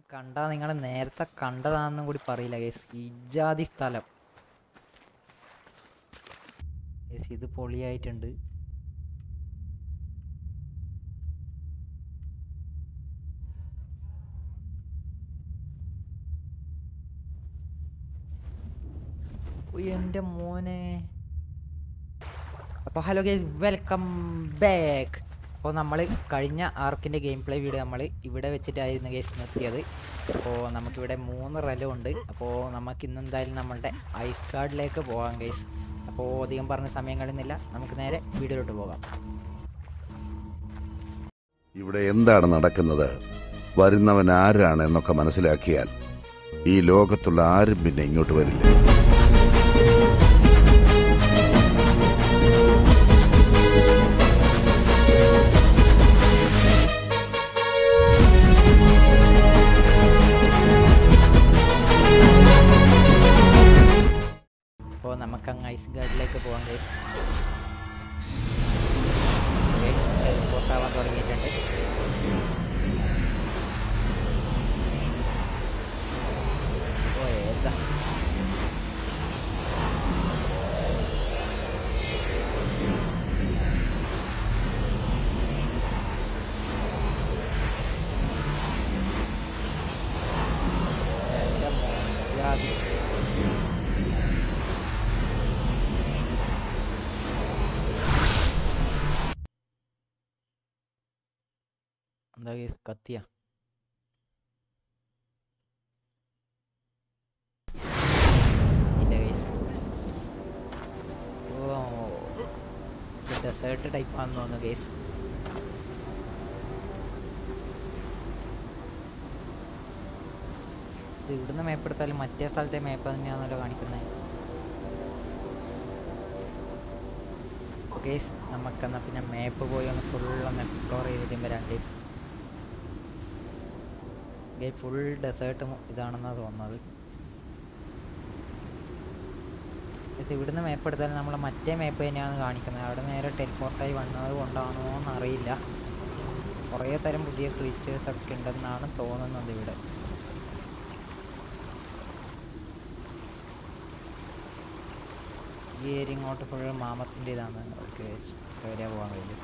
കണ്ടാ നിങ്ങൾ നേരത്തെ കണ്ടതാണെന്നും കൂടി പറയില്ല ഗേസ് ഇജാതി സ്ഥലം ഗേസ് ഇത് പൊളിയായിട്ടുണ്ട് ഉയ്യ്, എൻ്റെ മോനെ അപ്പോൾ ഹലോ ഗൈസ് വെൽക്കം ബാക്ക് അപ്പോൾ നമ്മൾ കഴിഞ്ഞ ആർക്കിൻ്റെ ഗെയിം പ്ലേ വീഡിയോ നമ്മൾ ഇവിടെ വെച്ചിട്ടായിരുന്നു ഗൈസ് നിർത്തിയത് അപ്പോൾ നമുക്കിവിടെ മൂന്ന് റലും ഉണ്ട് അപ്പോൾ നമുക്ക് ഇന്ന് എന്തായാലും നമ്മളുടെ ഐസ് കാർഡിലേക്ക് പോകാം ഗൈസ് അപ്പോൾ അധികം പറഞ്ഞ സമയം കളയുന്നില്ല നമുക്ക് നേരെ വീഡിയോയിലോട്ട് പോകാം ഇവിടെ എന്താണ് നടക്കുന്നത് വരുന്നവൻ ആരാണ് എന്നൊക്കെ മനസ്സിലാക്കിയാൽ ഈ ലോകത്തുള്ള ആരും പിന്നെ ഇങ്ങോട്ട് വരില്ല അപ്പോൾ നമുക്ക് അങ്ങ് ഐസ് ഗാർഡിലേക്ക് പോകാം ഗൈസ് ഗൈസ് ടെലിപ്പോർട്ടാവാൻ തുടങ്ങിയിട്ടുണ്ട് ഓ ഏതാ എൻ്റെ മോൻ ജാതി എന്താ കേസ് കത്തിയ ഇല്ല കേസ് ഓ ഡെസേർട്ട് ടൈപ്പ് ആണെന്ന് തോന്നുന്നു കേസ് ഇത് ഇവിടുന്ന് മാപ്പ് എടുത്താലും മറ്റേ സ്ഥലത്തെ മാപ്പ് തന്നെയാണല്ലോ കാണിക്കുന്നത് കേസ് നമുക്കെന്നാൽ പിന്നെ മാപ്പ് പോയി ഒന്ന് ഫുൾ ഒന്ന് എക്സ്പ്ലോർ ചെയ്തിട്ടും വരാം കേസ് ഗേ ഫുൾ ഡെസേർട്ടും ഇതാണെന്നാണ് തോന്നുന്നത് ഗൈസ് ഇവിടുന്ന് മാപ്പ് എടുത്താലും നമ്മൾ മറ്റേ മാപ്പ് തന്നെയാണ് കാണിക്കുന്നത് അവിടെ നേരെ ടെലിപ്പോർട്ടായി വന്നത് കൊണ്ടാണോ എന്നറിയില്ല കുറേ തരം പുതിയ ക്രീച്ചേഴ്സ് ഒക്കെ ഉണ്ടെന്നാണ് തോന്നുന്നത് ഇവിടെ ഈ ഏരിയ ഇങ്ങോട്ട് ഫുൾ മാമത്തിൻ്റെ ഇതാണ് ഓക്കെ വരെ പോകാൻ കഴിയും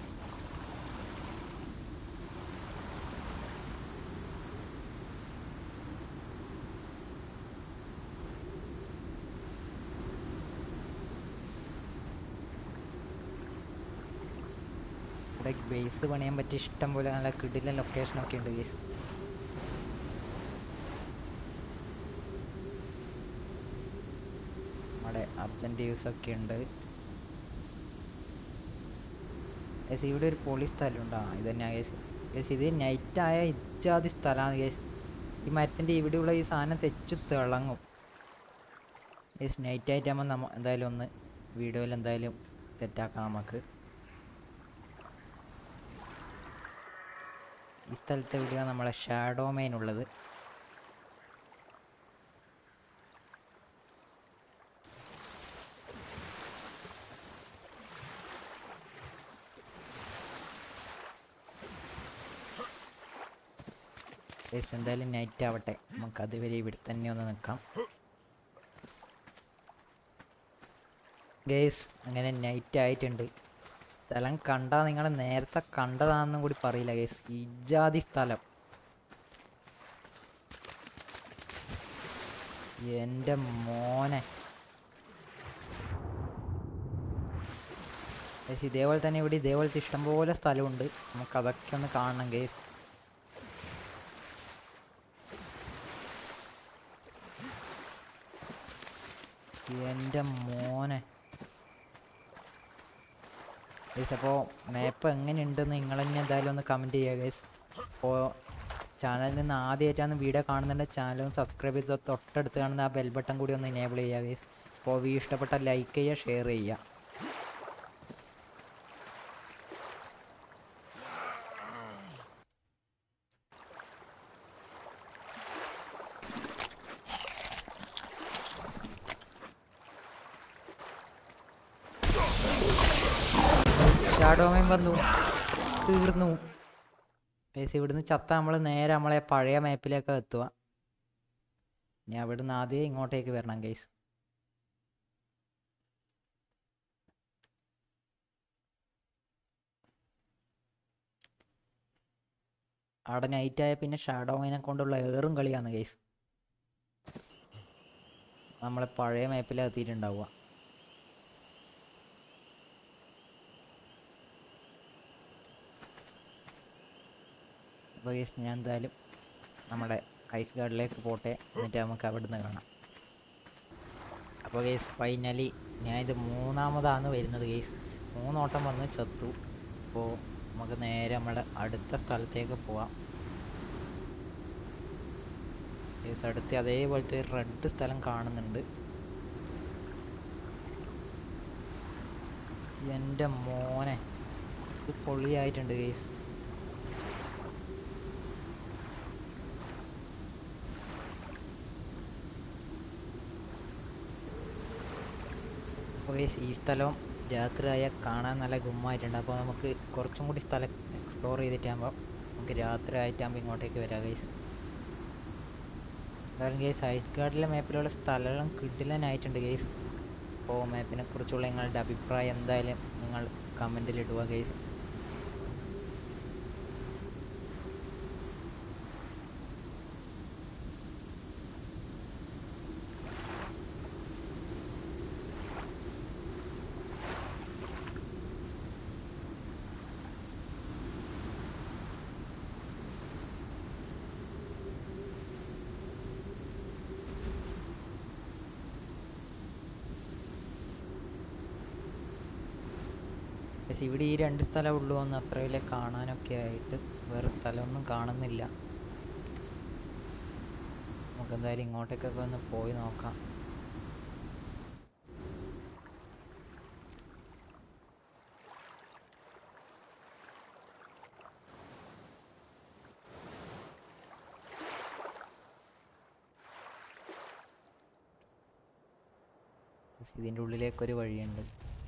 ഇവിടെ ബേസ് പണിയാൻ പറ്റിയ ഇഷ്ടം പോലെ നല്ല കിടിലൻ ലൊക്കേഷനൊക്കെ ഉണ്ട് ഗേസ് നമ്മുടെ അബ്ജൻറ്റീവ്സ് ഒക്കെ ഉണ്ട് ഗേസ് ഇവിടെ ഒരു പൊളി സ്ഥലമുണ്ട് ആ ഇത് തന്നെ ഗേസ് ഗേസ് ഇത് നൈറ്റായ ഇജാതി സ്ഥലമാണ് ഗേസ് ഈ മരത്തിൻ്റെ ഇവിടെയുള്ള ഈ സാധനം തെച്ചു തിളങ്ങും ഗേസ് നൈറ്റ് ആയിട്ടാകുമ്പോൾ നമ്മ എന്തായാലും ഒന്ന് വീഡിയോയിൽ എന്തായാലും സെറ്റാക്കാം നമുക്ക് ഈ സ്ഥലത്ത് എവിടെയാണ് നമ്മളെ ഷാഡോ മെയിൻ ഉള്ളത് ഗൈസ് എന്തായാലും നൈറ്റ് ആവട്ടെ നമുക്ക് അതുവരെ ഇവിടെ തന്നെ ഒന്ന് നിൽക്കാം ഗേസ് അങ്ങനെ നൈറ്റ് ആയിട്ടുണ്ട് സ്ഥലം കണ്ടാൽ നിങ്ങൾ നേരത്തെ കണ്ടതാണെന്നും കൂടി പറയില്ല ഗേസ് ഇജാതി സ്ഥലം എൻ്റെ മോനെ ഗേസ് ഇതേപോലെ തന്നെ ഇവിടെ ഇതേപോലത്തെ ഇഷ്ടംപോലെ സ്ഥലമുണ്ട് നമുക്ക് അതൊക്കെ ഒന്ന് കാണണം ഗേസ് എൻ്റെ മോനെ ഗൈസ് അപ്പോൾ മാപ്പ് എങ്ങനെയുണ്ടെന്ന് നിങ്ങൾ തന്നെ എന്തായാലും ഒന്ന് കമൻറ്റ് ചെയ്യുക ഗൈസ് അപ്പോൾ ചാനലിൽ നിന്ന് ആദ്യമായിട്ടാണ് വീഡിയോ കാണുന്നുണ്ടെങ്കിൽ ചാനലും സബ്സ്ക്രൈബ് ചെയ്ത് തൊട്ടടുത്ത് കാണുന്ന ആ ബെൽ ബട്ടൺ കൂടി ഒന്ന് എനേബിൾ ചെയ്യുക ഗൈസ് അപ്പോൾ വീഡിയോ ഇഷ്ടപ്പെട്ട ലൈക്ക് ചെയ്യുക ഷെയർ ചെയ്യുക ഷാഡോമേൻ വന്നു തീർന്നു ഗൈസ് ഇവിടുന്ന് ചത്ത നമ്മൾ നേരെ നമ്മളെ പഴയ മാപ്പിലേക്ക് എത്തുക ഇനി അവിടുന്ന് ആദ്യം ഇങ്ങോട്ടേക്ക് വരണം ഗൈസ് അവിടെ നൈറ്റായ പിന്നെ ഷാഡോവിനെ കൊണ്ടുള്ള ഏറും കളിയാണ് ഗൈസ് നമ്മളെ പഴയ മാപ്പിൽ എത്തിയിട്ടുണ്ടാവുക അപ്പോൾ ഗൈസ് ഞാൻ എന്തായാലും നമ്മുടെ ഐസ് ഗാർഡിലേക്ക് പോട്ടെ എന്നിട്ട് നമുക്ക് അവിടുന്ന് കാണാം അപ്പോൾ ഗൈസ് ഫൈനലി ഞാൻ ഇത് മൂന്നാമതാണ് വരുന്നത് ഗൈസ് മൂന്നോട്ടം വന്ന് ചത്തു അപ്പോൾ നമുക്ക് നേരെ നമ്മുടെ അടുത്ത സ്ഥലത്തേക്ക് പോവാം ഗൈസ് അടുത്ത് അതേപോലത്തെ ഒരു റെഡ് സ്ഥലം കാണുന്നുണ്ട് എൻ്റെ മോനെ ഇത് പൊളിയായിട്ടുണ്ട് ഗൈസ് അപ്പോൾ ഗൈസ് ഈ സ്ഥലവും രാത്രിയായാൽ കാണാൻ നല്ല ഗുമ്മായിട്ടുണ്ട് അപ്പോൾ നമുക്ക് കുറച്ചും കൂടി സ്ഥലം എക്സ്പ്ലോർ ചെയ്തിട്ടാകുമ്പോൾ നമുക്ക് രാത്രി ആയിട്ടാകുമ്പോൾ ഇങ്ങോട്ടേക്ക് വരാം ഗൈസ് കാരണം ഗൈസ് ഐസ് ഗാർഡിലെ മാപ്പിലുള്ള സ്ഥലം കിഡിലനായിട്ടുണ്ട് ഗൈസ് അപ്പോൾ മാപ്പിനെ കുറിച്ചുള്ള നിങ്ങളുടെ അഭിപ്രായം എന്തായാലും നിങ്ങൾ കമൻറ്റിൽ ഇടുക ഗൈസ് പക്ഷേ ഇവിടെ ഈ രണ്ട് സ്ഥലം ഉള്ളൂ എന്ന് അത്ര വലിയ കാണാനൊക്കെ ആയിട്ട് വേറെ സ്ഥലമൊന്നും കാണുന്നില്ല നമുക്ക് എന്തായാലും ഇങ്ങോട്ടേക്കൊക്കെ ഒന്ന് പോയി നോക്കാം ഇതിൻ്റെ ഉള്ളിലേക്കൊരു വഴിയുണ്ട്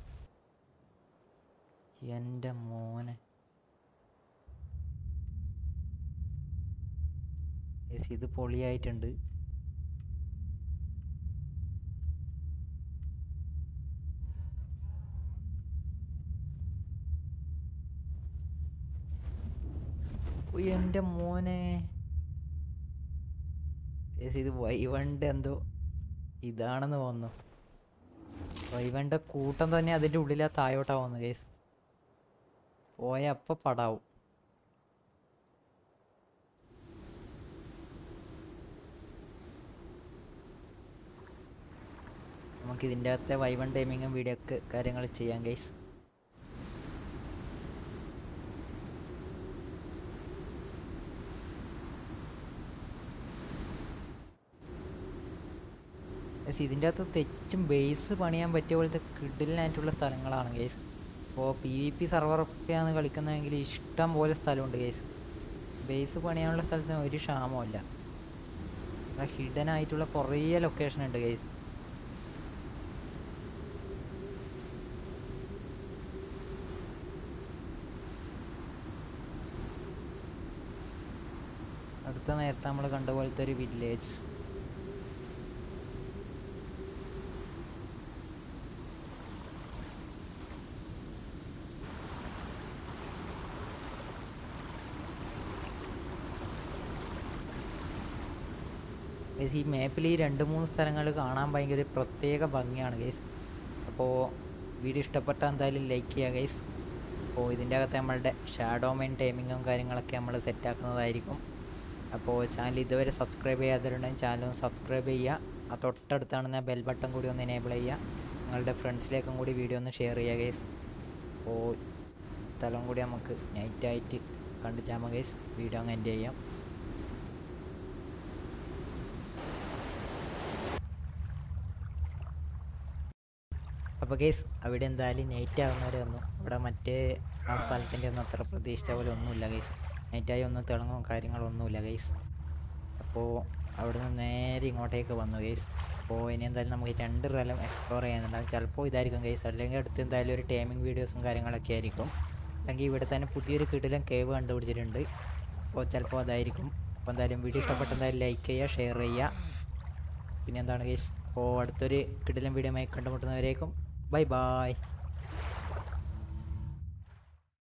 എൻ്റെ മോനെ Yes, ഇത് പൊളിയായിട്ടുണ്ട് ഉയ്യ്, എൻ്റെ മോനെ Yes, ഇത് വൈവണ്ട് എന്തോ ഇതാണെന്ന് തോന്നുന്നു വൈവണ്ട കൂട്ടം തന്നെ അതിൻ്റെ ഉള്ളിലാ താഴോട്ടാ പോകുന്നത് കേസ് പോയ അപ്പൊ പടാവും നമുക്ക് ഇതിൻ്റെ അകത്തെ വൈവൺ ടൈമിങ്ങും വീഡിയോ ഒക്കെ കാര്യങ്ങൾ ചെയ്യാം ഗൈസ് ഇതിൻ്റെ അകത്ത് തെച്ചും ബേസ് പണിയാൻ പറ്റിയ പോലത്തെ കിഡിലിനായിട്ടുള്ള സ്ഥലങ്ങളാണ് ഗൈസ് അപ്പോൾ പി വി പി സെർവറൊക്കെയാണ് കളിക്കുന്നതെങ്കിൽ ഇഷ്ടം പോലെ സ്ഥലമുണ്ട് ഗൈസ് ബേസ് പണിയാനുള്ള സ്ഥലത്തിന് ഒരു ക്ഷാമമില്ല ഹിഡൻ ആയിട്ടുള്ള കുറേ ലൊക്കേഷൻ ഉണ്ട് ഗൈസ് അടുത്ത നേരത്തെ നമ്മൾ കണ്ട പോലത്തെ ഒരു വില്ലേജ് ഗൈസ് ഈ മാപ്പിൽ ഈ രണ്ട് മൂന്ന് സ്ഥലങ്ങൾ കാണാൻ ഭയങ്കര ഒരു പ്രത്യേക ഭംഗിയാണ് ഗൈസ് അപ്പോൾ വീഡിയോ ഇഷ്ടപ്പെട്ടാൽ എന്തായാലും ലൈക്ക് ചെയ്യുക ഗൈസ് അപ്പോൾ ഇതിൻ്റെ അകത്ത് നമ്മളുടെ ഷാഡോ മെയിൻ ടൈമിങ്ങും കാര്യങ്ങളൊക്കെ നമ്മൾ സെറ്റാക്കുന്നതായിരിക്കും അപ്പോൾ ചാനൽ ഇതുവരെ സബ്സ്ക്രൈബ് ചെയ്യാത്തവരുണ്ടെങ്കിൽ ചാനൽ ഒന്ന് സബ്സ്ക്രൈബ് ചെയ്യുക ആ തൊട്ടടുത്താണ് ബെൽ ബട്ടൺ കൂടി ഒന്ന് എനേബിൾ ചെയ്യുക നിങ്ങളുടെ ഫ്രണ്ട്സിലേക്കും കൂടി വീഡിയോ ഒന്ന് ഷെയർ ചെയ്യുക ഗൈസ് അപ്പോൾ സ്ഥലം കൂടി നമുക്ക് നൈറ്റായിട്ട് കണ്ടിട്ടാകുമ്പോൾ ഗൈസ് വീഡിയോ അങ്ങ് എൻഡ് ചെയ്യാം അപ്പോൾ കേസ് അവിടെ എന്തായാലും നൈറ്റ് ആവുന്നവരെ ഒന്നും ഇവിടെ മറ്റേ ആ സ്ഥലത്തിൻ്റെ ഒന്നും അത്ര പ്രതീക്ഷിച്ച പോലെ ഒന്നുമില്ല ഗൈസ് നൈറ്റായി ഒന്നും തിളങ്ങും കാര്യങ്ങളൊന്നുമില്ല ഗൈസ് അപ്പോൾ അവിടെ നിന്ന് നേരെ ഇങ്ങോട്ടേക്ക് വന്നു ഗൈസ് അപ്പോൾ ഇനി എന്തായാലും നമുക്ക് രണ്ട് റലം എക്സ്പ്ലോർ ചെയ്യുന്നുണ്ടാവും ചിലപ്പോൾ ഇതായിരിക്കും ഗൈസ് അല്ലെങ്കിൽ അടുത്ത് എന്തായാലും ഒരു ടൈമിംഗ് വീഡിയോസും കാര്യങ്ങളൊക്കെ ആയിരിക്കും അല്ലെങ്കിൽ ഇവിടെ തന്നെ പുതിയൊരു കിടിലം കേവ് കണ്ടുപിടിച്ചിട്ടുണ്ട് അപ്പോൾ ചിലപ്പോൾ അതായിരിക്കും അപ്പോൾ എന്തായാലും വീഡിയോ ഇഷ്ടപ്പെട്ട എന്തായാലും ലൈക്ക് ചെയ്യുക ഷെയർ ചെയ്യുക പിന്നെ എന്താണ് ഗേസ് അപ്പോൾ അടുത്തൊരു കിടിലം വീഡിയോ കണ്ടുമുട്ടുന്നവരേക്കും ബൈ ബായ്